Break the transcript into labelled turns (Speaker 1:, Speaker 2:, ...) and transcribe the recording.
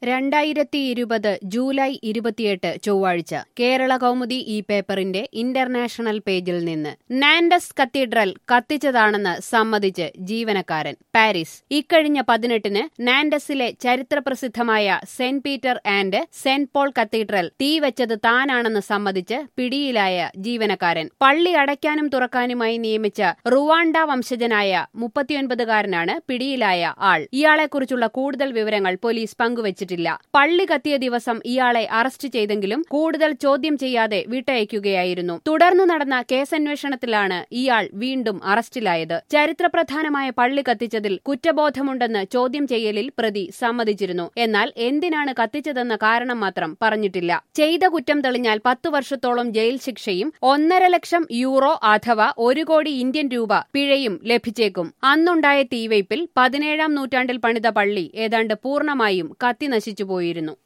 Speaker 1: രണ്ടായിരത്തി ഇരുപത് ജൂലൈ ഇരുപത്തിയെട്ട് ചൊവ്വാഴ്ച കേരള കൗമുദി ഈ പേപ്പറിന്റെ ഇന്റർനാഷണൽ പേജിൽ നിന്ന് നാൻഡസ് കത്തീഡ്രൽ കത്തിച്ചതാണെന്ന് സമ്മതിച്ച് ജീവനക്കാരൻ പാരീസ് ഇക്കഴിഞ്ഞ പതിനെട്ടിന് നാൻഡസിലെ ചരിത്രപ്രസിദ്ധമായ Saint Peter and Saint Paul cathedral തീവച്ചത് താനാണെന്ന് സമ്മതിച്ച് പിടിയിലായ ജീവനക്കാരൻ പള്ളി അടയ്ക്കാനും തുറക്കാനുമായി നിയമിച്ച റുവാണ്ട വംശജനായ മുപ്പത്തിയൊൻപതുകാരനാണ് പിടിയിലായ ആൾ ഇയാളെക്കുറിച്ചുള്ള കൂടുതൽ വിവരങ്ങൾ പോലീസ് പങ്കുവച്ചിട്ടില്ല പള്ളി കത്തിയ ദിവസം ഇയാളെ അറസ്റ്റ് ചെയ്തെങ്കിലും കൂടുതൽ ചോദ്യം ചെയ്യാതെ വിട്ടയക്കുകയായിരുന്നു തുടർന്നു നടന്ന കേസന്വേഷണത്തിലാണ് ഇയാൾ വീണ്ടും അറസ്റ്റിലായത് ചരിത്രപ്രധാനമായ പള്ളി കത്തിച്ചതിൽ കുറ്റബോധമുണ്ടെന്ന് ചോദ്യം ചെയ്യലിൽ പ്രതി സമ്മതിച്ചിരുന്നു എന്നാൽ എന്തിനാണ് കത്തിച്ചതെന്ന കാരണം മാത്രം പറഞ്ഞിട്ടില്ല ചെയ്ത കുറ്റം തെളിഞ്ഞാൽ പത്തു വർഷത്തോളം ജയിൽ ശിക്ഷയും ഒന്നര ലക്ഷം യൂറോ അഥവാ ഒരു കോടി ഇന്ത്യൻ രൂപ പിഴയും ലഭിച്ചേക്കും അന്നുണ്ടായ തീവയ്പിൽ പതിനേഴാം നൂറ്റാണ്ടിൽ പണിത പള്ളി ഏതാണ്ട് പൂർണ്ണമായും കത്തി നശിച്ചുപോയിരുന്നു